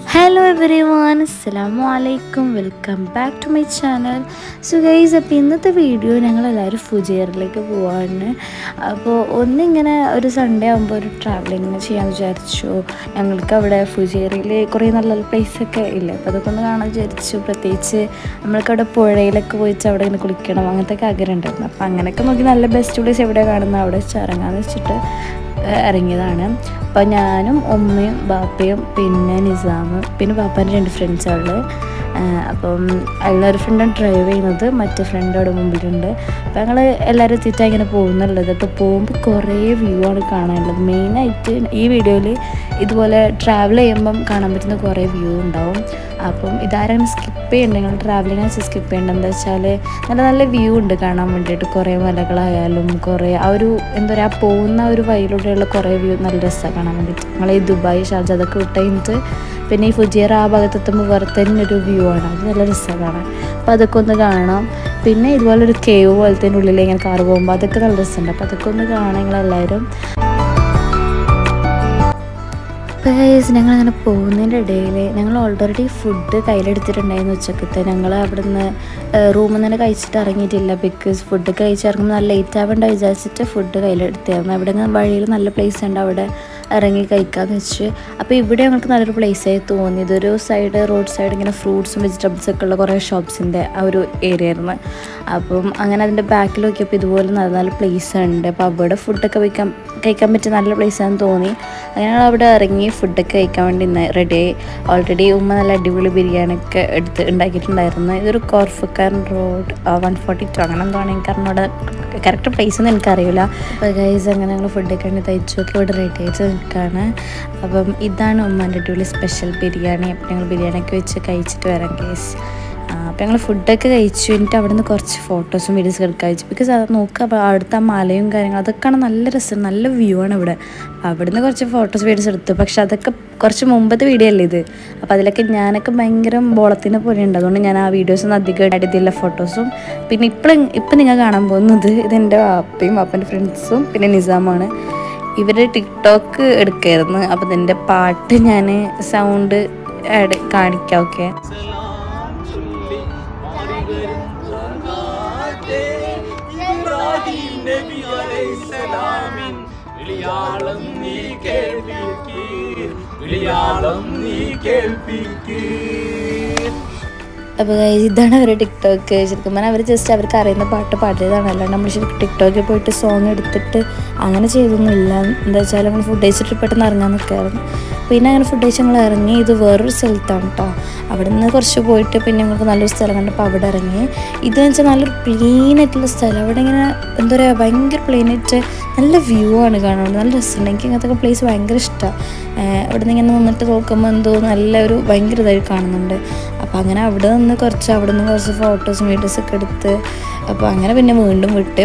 Hello every everyone അസ്സലാമു അലൈക്കും welcome back to my channel so guys അപ്പോൾ ഇന്നത്തെ വീഡിയോ ഞങ്ങളെല്ലാവരും ഫുജിയറിലേക്ക് പോവാണ് അപ്പോൾ ഒന്നിങ്ങനെ ഒരു സൺഡേ ആകുമ്പോൾ ഒരു ട്രാവലിങ് ചെയ്യാമെന്ന് വിചാരിച്ചു ഞങ്ങൾക്ക് അവിടെ ഫുജിയറിൽ കുറേ നല്ല നല്ല പ്ലേസൊക്കെ ഇല്ലേ അപ്പോൾ അതൊക്കെ ഒന്ന് കാണാൻ വിചാരിച്ചു പ്രത്യേകിച്ച് നമ്മൾക്ക് അവിടെ പുഴയിലൊക്കെ പോയിട്ട് അവിടെ ഇങ്ങനെ കുളിക്കണം അങ്ങനത്തെ ഒക്കെ ആഗ്രഹം ഉണ്ടായിരുന്നു അപ്പോൾ അങ്ങനെയൊക്കെ നോക്കി നല്ല ബെസ്റ്റ് പ്ലേസ് എവിടെ കാണുന്നത് അവിടെ വെച്ച് ഇറങ്ങാമെന്ന് വെച്ചിട്ട് ഏഹ് ഇറങ്ങിയതാണ് അപ്പോൾ ഞാനും ഉമ്മയും ബാപ്പയും പിന്നെ നിസാം പിന്നെ ബാപ്പാൻ്റെ രണ്ട് ഫ്രണ്ട്സാണ് അപ്പം അതിലൊരു ഫ്രണ്ടാണ് ഡ്രൈവ് ചെയ്യുന്നത് മറ്റേ ഫ്രണ്ട് അവിടെ മുമ്പിലുണ്ട് അപ്പോൾ ഞങ്ങൾ എല്ലാവരും എത്തിയിട്ടാണ് ഇങ്ങനെ പോകുന്നുള്ളത് അപ്പോൾ പോകുമ്പോൾ കുറേ വ്യൂ ആണ് കാണാനുള്ളത് മെയിനായിട്ട് ഈ വീഡിയോയിൽ ഇതുപോലെ ട്രാവൽ ചെയ്യുമ്പം കാണാൻ പറ്റുന്ന കുറേ വ്യൂ ഉണ്ടാവും അപ്പം ഇതാരും സ്കിപ്പ് ചെയ്യണ്ട നിങ്ങൾ ട്രാവലിംഗ് വെച്ച് സ്കിപ്പ് ചെയ്യേണ്ട എന്താ വെച്ചാൽ നല്ല നല്ല വ്യൂ ഉണ്ട് കാണാൻ വേണ്ടിയിട്ട് കുറേ മലകളായാലും കുറേ ആ ഒരു എന്താ പറയുക ആ പോകുന്ന ഒരു വഴിയിലൂടെയുള്ള കുറേ വ്യൂ നല്ല രസമാണ് കാണാൻ വേണ്ടിയിട്ട് നമ്മൾ ഈ ദുബായ് ഷാർജ അതൊക്കെ വിട്ട് കഴിഞ്ഞിട്ട് പിന്നെ ഈ ഫുജിയർ ആ ഭാഗത്തെത്തുമ്പോൾ വേറെ തന്നെ ഒരു വ്യൂ ആണ് അത് നല്ല രസമാണ് കാണാൻ അപ്പോൾ അതൊക്കെ ഒന്ന് കാണാം പിന്നെ ഇതുപോലെ ഒരു കേവ് പോലത്തെ ഉള്ളിൽ ഇങ്ങനെ കാറ് പോകുമ്പോൾ അതൊക്കെ നല്ല രസമുണ്ട് അപ്പോൾ അതൊക്കെ ഒന്ന് കാണാം നിങ്ങളെല്ലാവരും അപ്പോൾ ഗൈസ് ഞങ്ങളങ്ങനെ പോകുന്നതിൻ്റെ ഇടയിൽ ഞങ്ങൾ ഓൾറെഡി ഫുഡ് കയ്യിലെടുത്തിട്ടുണ്ടായിരുന്നു ഉച്ചക്കത്തെ ഞങ്ങൾ അവിടെ നിന്ന് റൂമിൽ നിന്ന് തന്നെ കഴിച്ചിട്ട് ഇറങ്ങിയിട്ടില്ല ബിക്കോസ് ഫുഡ് കഴിച്ച് ഇറങ്ങുമ്പോൾ നല്ല ലേറ്റ് ആവേണ്ട വിചാരിച്ചിട്ട് ഫുഡ് കയ്യിലെടുത്തായിരുന്നു അവിടെ നിന്ന് വഴിയിൽ നല്ല പ്ലേസ് ഉണ്ട് അവിടെ ഇറങ്ങി കഴിക്കാമെന്ന് വെച്ച് അപ്പോൾ ഇവിടെ ഞങ്ങൾക്ക് നല്ലൊരു പ്ലേസായി തോന്നി ഇതൊരു സൈഡ് റോഡ് സൈഡ് ഇങ്ങനെ ഫ്രൂട്ട്സും വെജിറ്റബിൾസും ഒക്കെ ഉള്ള കുറേ ഷോപ്സിൻ്റെ ആ ഒരു ഏരിയ ആയിരുന്നു അപ്പം അങ്ങനെ അതിൻ്റെ ബാക്കിൽ നോക്കിയപ്പോൾ ഇതുപോലെ നല്ല നല്ല പ്ലേസ് ഉണ്ട് അപ്പോൾ അവിടെ ഫുഡൊക്കെ വയ്ക്കാൻ കഴിക്കാൻ പറ്റിയ നല്ല പ്ലേസാണെന്ന് തോന്നി അങ്ങനെ അവിടെ ഇറങ്ങി ഫുഡൊക്കെ കഴിക്കാൻ വേണ്ടി റെഡിയായി ഓൾറെഡി ഉമ്മ നല്ല അടിപൊളി ബിരിയാണി ഒക്കെ എടുത്ത് ഉണ്ടാക്കിയിട്ടുണ്ടായിരുന്നു ഇതൊരു Khor Fakkan road one forty two അങ്ങനെ എന്താണ് എനിക്ക് അറിഞ്ഞൂടെ കറക്റ്റ് പ്ലേസ് ഒന്നും എനിക്കറിയില്ല അപ്പോൾ ഗൈസ് അങ്ങനെ ഞങ്ങൾ ഫുഡൊക്കെ ഉണ്ട് തയ്ച്ചൊക്കെ ഇവിടെ റെഡി ആയിട്ട് നിൽക്കുകയാണ് അപ്പം ഇതാണ് ഉമ്മാൻ്റെ അടിപൊളി സ്പെഷ്യൽ ബിരിയാണി അപ്പം ഞങ്ങൾ ബിരിയാണിയൊക്കെ വെച്ച് കഴിച്ചിട്ട് വരാം ഗൈസ് അപ്പോൾ ഞങ്ങൾ ഫുഡൊക്കെ കഴിച്ചു എന്നിട്ട് അവിടെ നിന്ന് കുറച്ച് ഫോട്ടോസും വീഡിയോസും എടുക്കാൻ വെച്ചു ബിക്കോസ് അത് നോക്കുക അപ്പോൾ അവിടുത്തെ ആ മലയും കാര്യങ്ങളും അതൊക്കെയാണ് നല്ല രസം നല്ല വ്യൂ ആണ് ഇവിടെ അവിടെ നിന്ന് കുറച്ച് ഫോട്ടോസ് വീഡിയോസ് എടുത്തു പക്ഷെ അതൊക്കെ കുറച്ച് മുമ്പത്തെ വീഡിയോ അല്ലേ ഇത് അപ്പോൾ അതിലൊക്കെ ഞാനൊക്കെ ഭയങ്കര ബോളത്തിനെ പോലെ ഉണ്ട് അതുകൊണ്ട് ഞാൻ ആ വീഡിയോസ് ഒന്നും അധികം എടുത്തില്ല ഫോട്ടോസും പിന്നെ ഇപ്പോഴും ഇപ്പം നിങ്ങൾ കാണാൻ പോകുന്നത് ഇതെൻ്റെ അപ്പയും അപ്പൻ്റെ ഫ്രണ്ട്സും പിന്നെ നിസാമാണ് ഇവർ ടിക്ടോക്ക് എടുക്കായിരുന്നു അപ്പോൾ ഇതിൻ്റെ പാട്ട് ഞാൻ സൗണ്ട് ആഡ് കാണിക്കാം ഓക്കെ സലാം ചൊല്ലി മാറി വരും പൂങ്കാറ്റേ, ഇബ്രാഹിം നബി അലൈഹിസ്സലാമിൻ വിളിയാളം നീ കേൾപ്പിക്ക് വിളിയാളം നീ കേൾപ്പിക്ക് അപ്പോൾ guys, ഇതാണ് അവരുടെ ടിക്ടോക്ക് ശരിക്കും പറഞ്ഞാൽ അവർ ജസ്റ്റ് അവർക്ക് അറിയുന്ന പാട്ട് പാടിയതാണ് അല്ലാണ്ട് നമ്മൾ ശരിക്കും ടിക്ടോക്കിൽ പോയിട്ട് സോങ് എടുത്തിട്ട് അങ്ങനെ ചെയ്തൊന്നുമില്ല എന്താ വെച്ചാൽ നമ്മൾ ഫുഡ് കഴിച്ചിട്ട് പെട്ടെന്ന് ഇറങ്ങാൻ നിൽക്കായിരുന്നു പിന്നെ അങ്ങനെ ഫുഡ് കഴിച്ച് ഞങ്ങൾ ഇറങ്ങി ഇത് വേറൊരു സ്ഥലത്താണ് കേട്ടോ അവിടെ നിന്ന് കുറച്ച് പോയിട്ട് പിന്നെ ഞങ്ങൾക്ക് നല്ലൊരു സ്ഥലം കണ്ടപ്പോൾ അവിടെ ഇറങ്ങി ഇതെന്ന് വെച്ചാൽ നല്ലൊരു പ്ലെയിൻ ആയിട്ടുള്ള സ്ഥലം അവിടെ ഇങ്ങനെ എന്താ പറയുക ഭയങ്കര പ്ലെയിൻ ആയിട്ട് നല്ല വ്യൂ ആണ് കാണാൻ നല്ല രസമുണ്ട് എനിക്ക് ഇങ്ങനത്തെ പ്ലേസ് ഭയങ്കര ഇഷ്ടമാണ് അവിടെ നിന്ന് ഇങ്ങനെ നിന്നിട്ട് നോക്കുമ്പോൾ എന്തോ നല്ലൊരു ഭയങ്കര ഇതായി കാണുന്നുണ്ട് അപ്പോൾ അങ്ങനെ അവിടെ നിന്ന് കുറച്ച് അവിടെ നിന്ന് കുറച്ച് ഫോട്ടോസും വീഡിയോസൊക്കെ എടുത്ത് അപ്പോൾ അങ്ങനെ പിന്നെ വീണ്ടും വിട്ട്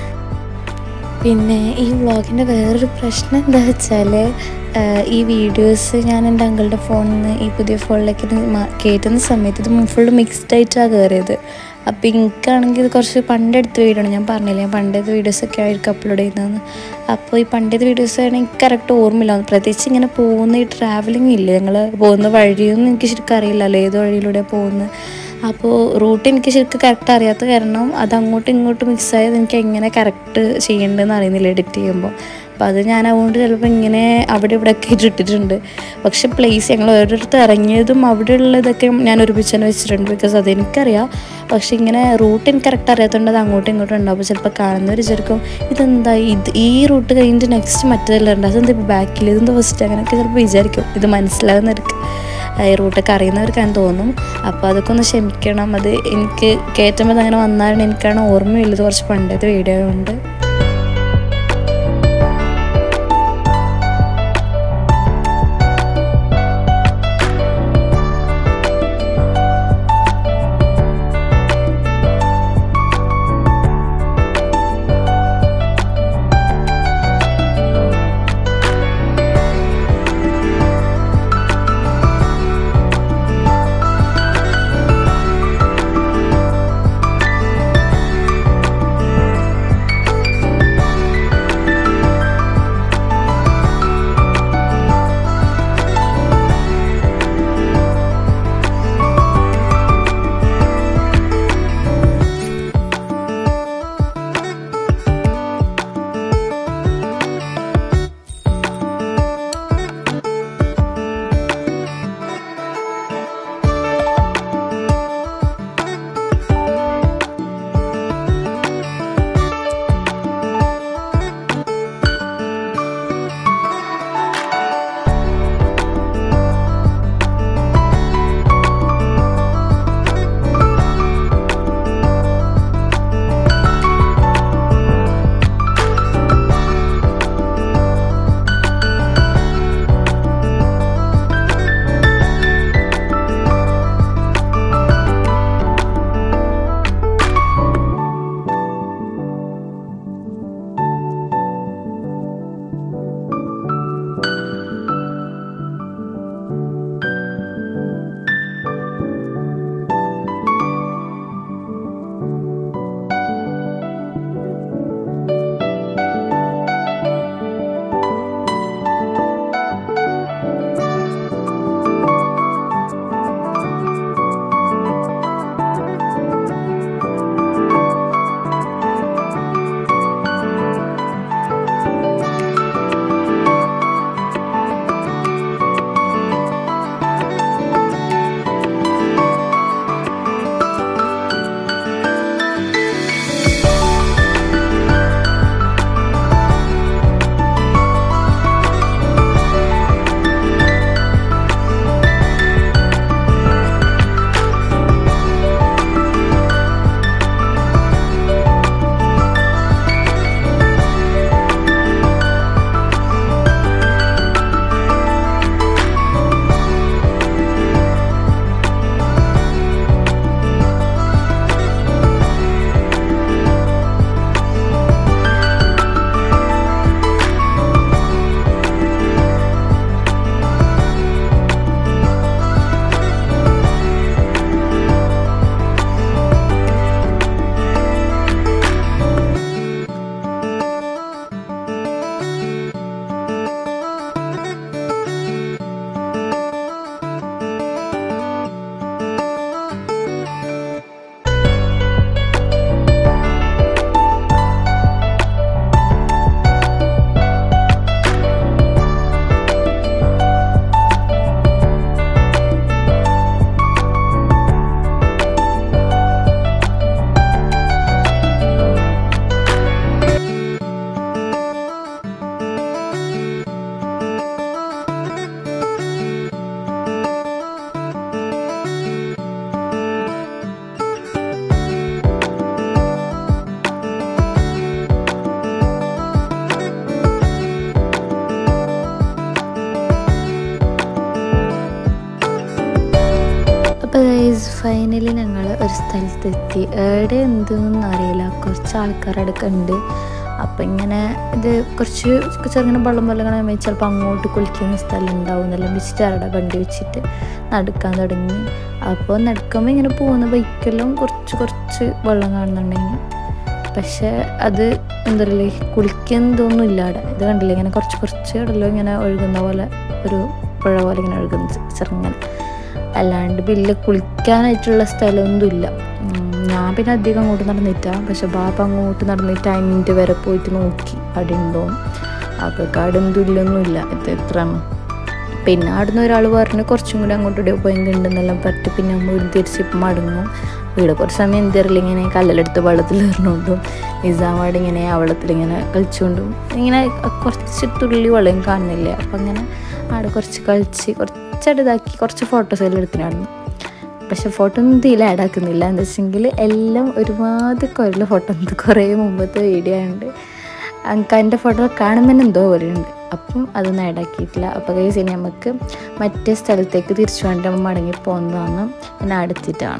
പിന്നെ ഈ വ്ളോഗിൻ്റെ വേറൊരു പ്രശ്നം എന്താ വെച്ചാൽ ഈ വീഡിയോസ് ഞാൻ എൻ്റെ അങ്കിളുടെ ഫോണിൽ നിന്ന് ഈ പുതിയ ഫോണിലേക്ക് ഇത് മാ- കയറ്റുന്ന സമയത്ത് ഇത് ഫുള്ള് മിക്സ്ഡ് ആയിട്ടാണ് കയറിയത് അപ്പോൾ എനിക്കാണെങ്കിൽ ഇത് കുറച്ച് പണ്ടെടുത്ത വീഡിയോ ആണ് ഞാൻ പറഞ്ഞില്ലേ ഞാൻ പണ്ടത്തെ വീഡിയോസൊക്കെ ആയിരിക്കും അപ്ലോഡ് ചെയ്യുന്നതെന്ന് അപ്പോൾ ഈ പണ്ടത്തെ വീഡിയോസ് ആണ് എനിക്ക് കറക്റ്റ് ഓർമ്മയില്ല പ്രത്യേകിച്ച് ഇങ്ങനെ പോകുന്ന ഈ ട്രാവലിംഗ് ഇല്ലേ ഞങ്ങൾ പോകുന്ന വഴിയൊന്നും എനിക്ക് ശരിക്കും അറിയില്ലല്ലോ ഏത് വഴിയിലൂടെ പോകുന്നത് അപ്പോൾ റൂട്ട് എനിക്ക് ശരിക്കും കറക്റ്റ് അറിയാത്ത കാരണം അത് അങ്ങോട്ടും ഇങ്ങോട്ടും മിക്സ് ആയത് എനിക്ക് എങ്ങനെ കറക്റ്റ് ചെയ്യേണ്ടതെന്ന് അറിയുന്നില്ല എഡിറ്റ് ചെയ്യുമ്പോൾ അപ്പോൾ അത് ഞാൻ അതുകൊണ്ട് ചിലപ്പോൾ ഇങ്ങനെ അവിടെ ഇവിടെ ഒക്കെ ഇട്ടിട്ടുണ്ട് പക്ഷെ പ്ലേസ് ഞങ്ങൾ ഓരോരുത്തർ ഇറങ്ങിയതും അവിടെയുള്ള ഇതൊക്കെ ഞാൻ ഒരുമിച്ച് തന്നെ വെച്ചിട്ടുണ്ട് ബിക്കോസ് അതെനിക്കറിയാം പക്ഷെ ഇങ്ങനെ റൂട്ട് എനിക്ക് കറക്റ്റ് അറിയാത്തതുകൊണ്ട് അത് അങ്ങോട്ടും ഇങ്ങോട്ടും ഉണ്ടാവും അപ്പോൾ ചിലപ്പോൾ കാണുന്നവർ വിചാരിക്കും ഇതെന്താ ഇത് ഈ റൂട്ട് കഴിഞ്ഞിട്ട് നെക്സ്റ്റ് മറ്റേതെല്ലാം ഉണ്ട് അതെന്താ ഇപ്പോൾ ബാക്കിൽ ഇതെന്താ ഫസ്റ്റ് അങ്ങനെയൊക്കെ ചിലപ്പോൾ വിചാരിക്കും ഇത് മനസ്സിലാകുന്നവർക്ക് ഈ റൂട്ടൊക്കെ അറിയുന്നവർക്ക് ഞാൻ തോന്നും അപ്പോൾ അതൊക്കെ ഒന്ന് ക്ഷമിക്കണം അത് എനിക്ക് കയറ്റുമ്പോൾ അങ്ങനെ വന്നാലും എനിക്കാണ് ഓർമ്മയുള്ളത് കുറച്ച് പണ്ടത്തെ വീഡിയോ ഉണ്ട് ഗൈസ് ഫൈനലി ഞങ്ങൾ ഒരു സ്ഥലത്തെത്തി എവിടെ എന്തെന്നൊന്നും അറിയില്ല കുറച്ച് ആൾക്കാർ അവിടെ ഉണ്ട് അപ്പം ഇങ്ങനെ ഇത് കുറച്ച് ചെറുങ്ങനെ വെള്ളം പോലെ ഇങ്ങനെ വെച്ച് ചിലപ്പോൾ അങ്ങോട്ട് കുളിക്കുന്ന സ്ഥലം ഉണ്ടാവും എന്നെല്ലാം വെച്ചിട്ട് അവിടെ വണ്ടി വെച്ചിട്ട് നടക്കാൻ തുടങ്ങി അപ്പോൾ നടക്കുമ്പോൾ ഇങ്ങനെ പോകുന്ന ബൈക്കെല്ലാം കുറച്ച് കുറച്ച് വെള്ളം കാണുന്നുണ്ടെങ്കിൽ പക്ഷേ അത് എന്താ പറയുക കുളിക്കുന്നതൊന്നും ഇല്ല അവിടെ ഇത് കണ്ടില്ല ഇങ്ങനെ കുറച്ച് കുറച്ച് ഇടല്ലോ ഇങ്ങനെ ഒഴുകുന്ന പോലെ ഒരു പുഴ പോലെ ഇങ്ങനെ ഒഴുകുന്നത് ചെറുങ്ങനെ അല്ലാണ്ട് വലിയ കുളിക്കാനായിട്ടുള്ള സ്ഥലമൊന്നും ഇല്ല ഉം, ഞാൻ പിന്നെ അധികം അങ്ങോട്ട് നടന്നിട്ടാണ് പക്ഷെ ബാബ അങ്ങോട്ട് നടന്നിട്ട് അതിൻ്റെ വരെ പോയിട്ട് നോക്കി അവിടെ ഉണ്ടോ അപ്പോൾ കാടൊന്നും ഇല്ലൊന്നുമില്ല ഇത് എത്രയാണ് പിന്നെ അവിടുന്ന് ഒരാൾ പറഞ്ഞ് കുറച്ചും കൂടി അങ്ങോട്ട് ഇവിടെ പോയെങ്കിണ്ടെന്നെല്ലാം പറഞ്ഞിട്ട് പിന്നെ നമ്മൾ വീട് തിരിച്ച് ഇപ്പം മടങ്ങും ഇവിടെ കുറച്ച് സമയം എന്തറിയില്ല ഇങ്ങനെ കല്ലെടുത്ത് വെള്ളത്തിൽ എറിഞ്ഞുകൊണ്ടും നിസാമാട് ഇങ്ങനെ ആ വെള്ളത്തിൽ ഇങ്ങനെ കളിച്ചുകൊണ്ടും ഇങ്ങനെ കുറച്ച് തുള്ളി വെള്ളം കാണുന്നില്ല അപ്പം അങ്ങനെ അവിടെ കുറച്ച് കളിച്ച് കുറച്ചവിടെ ഇതാക്കി കുറച്ച് ഫോട്ടോസ് എല്ലാം എടുത്തിനായിരുന്നു പക്ഷെ ഫോട്ടോ ഒന്നും ഇതിൽ ആഡ് ആക്കുന്നില്ല എന്താ വെച്ചെങ്കിൽ എല്ലാം ഒരുമാതിരി കുറേ ഫോട്ടോ ഉണ്ട് കുറേ മുമ്പത്തെ വീഡിയോ ഉണ്ട് എനിക്ക് എൻ്റെ ഫോട്ടോ കാണുമ്പോൾ തന്നെ എന്തോ പോലെയുണ്ട് അപ്പം അതൊന്നും ആഡ് ആക്കിയിട്ടില്ല അപ്പോൾ കേസ് ഇനി നമുക്ക് മറ്റേ സ്ഥലത്തേക്ക് തിരിച്ചു വേണ്ടി നമ്മൾ മടങ്ങി പോകുന്നതാണ് പിന്നെ അടുത്തിട്ടാണ്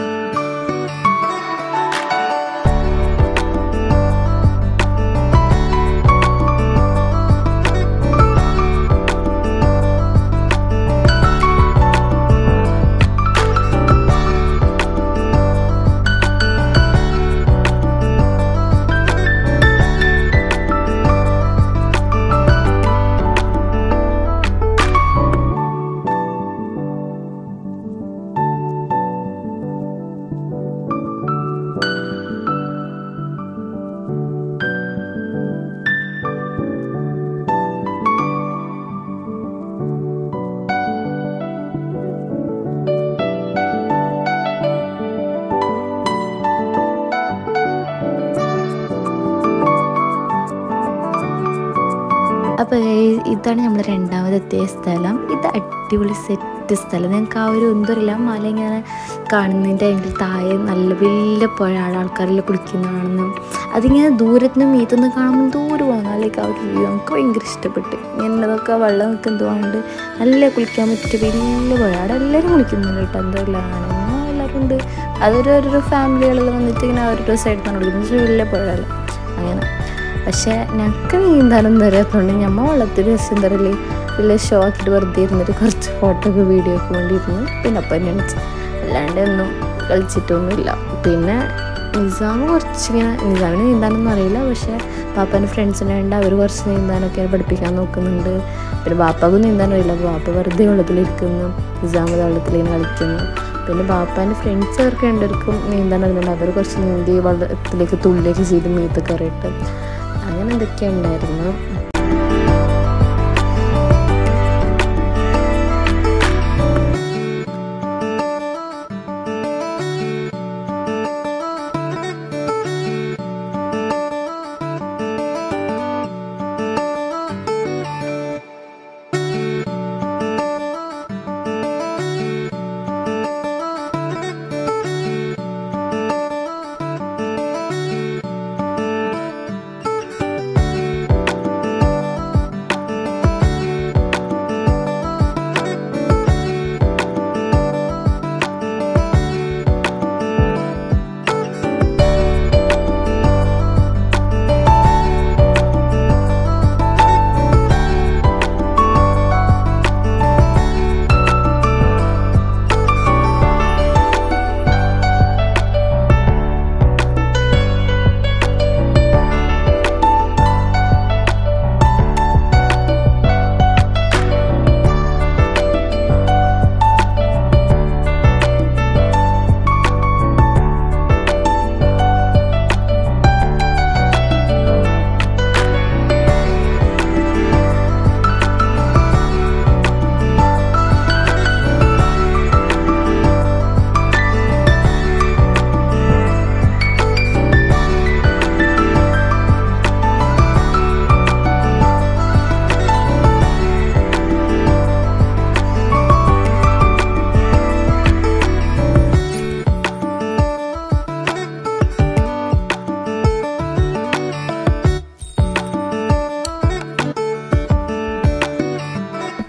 അപ്പോൾ ഇതാണ് നമ്മൾ രണ്ടാമതെത്തിയ സ്ഥലം ഇത് അടിപൊളി സെറ്റ് സ്ഥലം ഞങ്ങൾക്ക് ആ ഒരു എന്താ പറയുക മല ഇങ്ങനെ കാണുന്നതിൻ്റെ അതിൻ്റെ താഴെ നല്ല വലിയ പുഴ ആൾക്കാരെല്ലാം കുളിക്കുന്നതാണെന്നും അതിങ്ങനെ ദൂരത്ത് നിന്ന് മീത്തുനിന്ന് കാണുമ്പോൾ ദൂരമാണ് അല്ലെങ്കിൽ ആ ഒരു വ്യൂ നമുക്ക് ഭയങ്കര ഇഷ്ടപ്പെട്ട് ഇങ്ങനെതൊക്കെ വെള്ളം നിൽക്കുന്നതുകൊണ്ട് നല്ല കുളിക്കാൻ പറ്റിയ വലിയ പുഴ അവിടെ എല്ലാവരും കുളിക്കുന്നുണ്ട് കേട്ടോ എന്താ കാണുന്നു എല്ലാവരും ഉണ്ട് അതൊരു ഓരോരോ ഫാമിലികളെല്ലാം വന്നിട്ട് ഇങ്ങനെ ഓരോരോ സൈഡിൽ നിന്ന് കുളിക്കുന്നത് പക്ഷേ വലിയ പുഴയല്ല അങ്ങനെ പക്ഷേ ഞങ്ങൾക്ക് നീന്താനൊന്നും അറിയാത്തതുകൊണ്ട് ഞമ്മ വെള്ളത്തിൽ രസം എന്താ പറയല് വലിയ ഷോ ആക്കിയിട്ട് വെറുതെ ഇരുന്നിട്ട് കുറച്ച് ഫോട്ടോ ഒക്കെ വീഡിയോ ഒക്കെ വേണ്ടിയിരുന്നു പിന്നെ അപ്പം തന്നെ കളിച്ചു അല്ലാണ്ട് ഒന്നും കളിച്ചിട്ടൊന്നുമില്ല പിന്നെ നിസാമ് കുറച്ചിങ്ങനെ നിസാമിന് നീന്താനൊന്നും അറിയില്ല പക്ഷേ പാപ്പാൻ്റെ ഫ്രണ്ട്സിനെ ഉണ്ട് അവർ കുറച്ച് നീന്താനൊക്കെ പഠിപ്പിക്കാൻ നോക്കുന്നുണ്ട് പിന്നെ ബാപ്പാക്കും നീന്താൻ അറിയില്ല അപ്പോൾ ബാപ്പ വെറുതെ വെള്ളത്തിലിരിക്കുന്നു നിസാമ് വെള്ളത്തിലിങ്ങനെ കളിക്കുന്നു പിന്നെ ബാപ്പാൻ്റെ ഫ്രണ്ട്സ് അവർക്ക് രണ്ടുപേർക്കും നീന്താൻ അറിയുന്നുണ്ട് അവർ കുറച്ച് നീന്തി വെള്ളത്തിലേക്ക് തുള്ളിയൊക്കെ ചെയ്ത് മീത്തൊക്കെ അറിയിട്ട് അങ്ങനെ എന്തൊക്കെ ഉണ്ടായിരുന്നു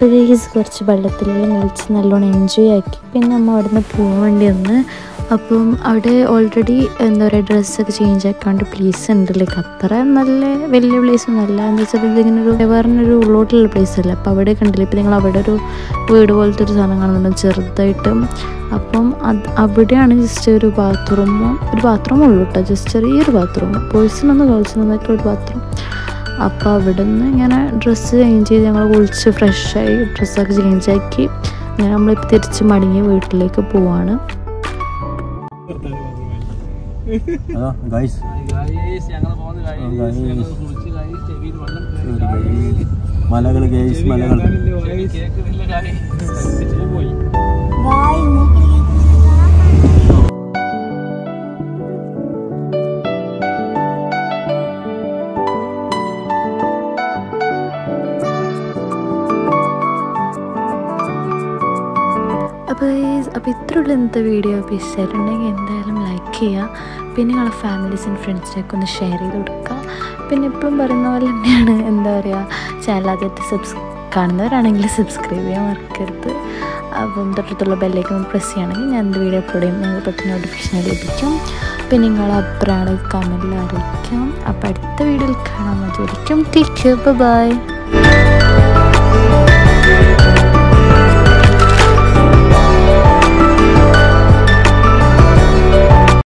ഗൈസ് കുറച്ച് വെള്ളത്തിലെല്ലാം കളിച്ച് നല്ലോണം എൻജോയ് ആക്കി പിന്നെ അമ്മ അവിടെ നിന്ന് പോകാൻ വേണ്ടി വന്ന് അപ്പം അവിടെ ഓൾറെഡി എന്താ പറയുക ഡ്രസ്സൊക്കെ ചേഞ്ച് ആക്കാണ്ട് പ്ലേസ് ഉണ്ട് ലൈക്ക് അത്ര നല്ല വലിയ പ്ലേസ് ഒന്നും അല്ല എന്ന് വെച്ചാൽ ഇതിങ്ങനെ ഒരു വേറൊരു ഉള്ളോട്ടുള്ള പ്ലേസ് അല്ല അപ്പോൾ അവിടെ കണ്ടില്ല ഇപ്പം നിങ്ങൾ അവിടെ ഒരു വീട് പോലത്തെ ഒരു സാധനം കാണുന്നുണ്ട് ചെറുതായിട്ട് അപ്പം അത് അവിടെയാണ് ജസ്റ്റ് ഒരു ബാത്റൂമും ഒരു ബാത്റൂം ഉള്ളൂ കേട്ടോ ജസ്റ്റ് ചെറിയൊരു ബാത്റൂം ബോയ്സിനൊന്നും ഗേൾസിനൊന്നൊക്കെ ഒരു ബാത്റൂം അപ്പോൾ അവിടെ നിന്ന് ഇങ്ങനെ ഡ്രസ്സ് ചേഞ്ച് ചെയ്ത് ഞങ്ങൾ കുളിച്ച് ഫ്രഷായി ഡ്രസ്സൊക്കെ ചേഞ്ച് ആക്കി അങ്ങനെ നമ്മളിപ്പോൾ തിരിച്ച് മടങ്ങി വീട്ടിലേക്ക് പോവാണ് അതാ ഗൈസ് ഞങ്ങൾ പോകുന്ന ആ, guys. ഞങ്ങൾ കുളിച്ച് guys, ചെവിയിൽ വെള്ളം കയറി. മലകൾ ഗൈസ് മലകൾ കേൾക്കുന്നില്ല guys. പോയി അപ്പോൾ അപ്പോൾ ഇത്രയുള്ള ഇന്നത്തെ വീഡിയോ അപ്പോൾ ഇഷ്ടമായിട്ടുണ്ടെങ്കിൽ എന്തായാലും ലൈക്ക് ചെയ്യുക പിന്നെ നിങ്ങളെ ഫാമിലീസ് ആൻഡ് ഫ്രണ്ട്സിനൊക്കെ ഒന്ന് ഷെയർ ചെയ്ത് കൊടുക്കുക പിന്നെ എപ്പോഴും പറയുന്ന പോലെ തന്നെയാണ് എന്താ പറയുക ചാനൽ ആദ്യമായിട്ട് സബ്സ് കാണുന്നവരാണെങ്കിൽ സബ്സ്ക്രൈബ് ചെയ്യാൻ മറക്കരുത് അപ്പം തൊട്ടടുത്തുള്ള ബെല്ലേക്ക് ഒന്ന് പ്രസ് ചെയ്യുകയാണെങ്കിൽ ഞാൻ എന്ത് വീഡിയോ അപ്ലോഡ് ചെയ്യും നിങ്ങൾക്ക് പെട്ടെന്ന് നോട്ടിഫിക്കേഷൻ ലഭിക്കും പിന്നെ നിങ്ങളെ അഭിപ്രായങ്ങൾ കമൻറ്റിൽ അറിയിക്കാം അപ്പോൾ അടുത്ത വീഡിയോയിൽ കാണാൻ മതിയായിരിക്കും ടേക്ക് ബൈ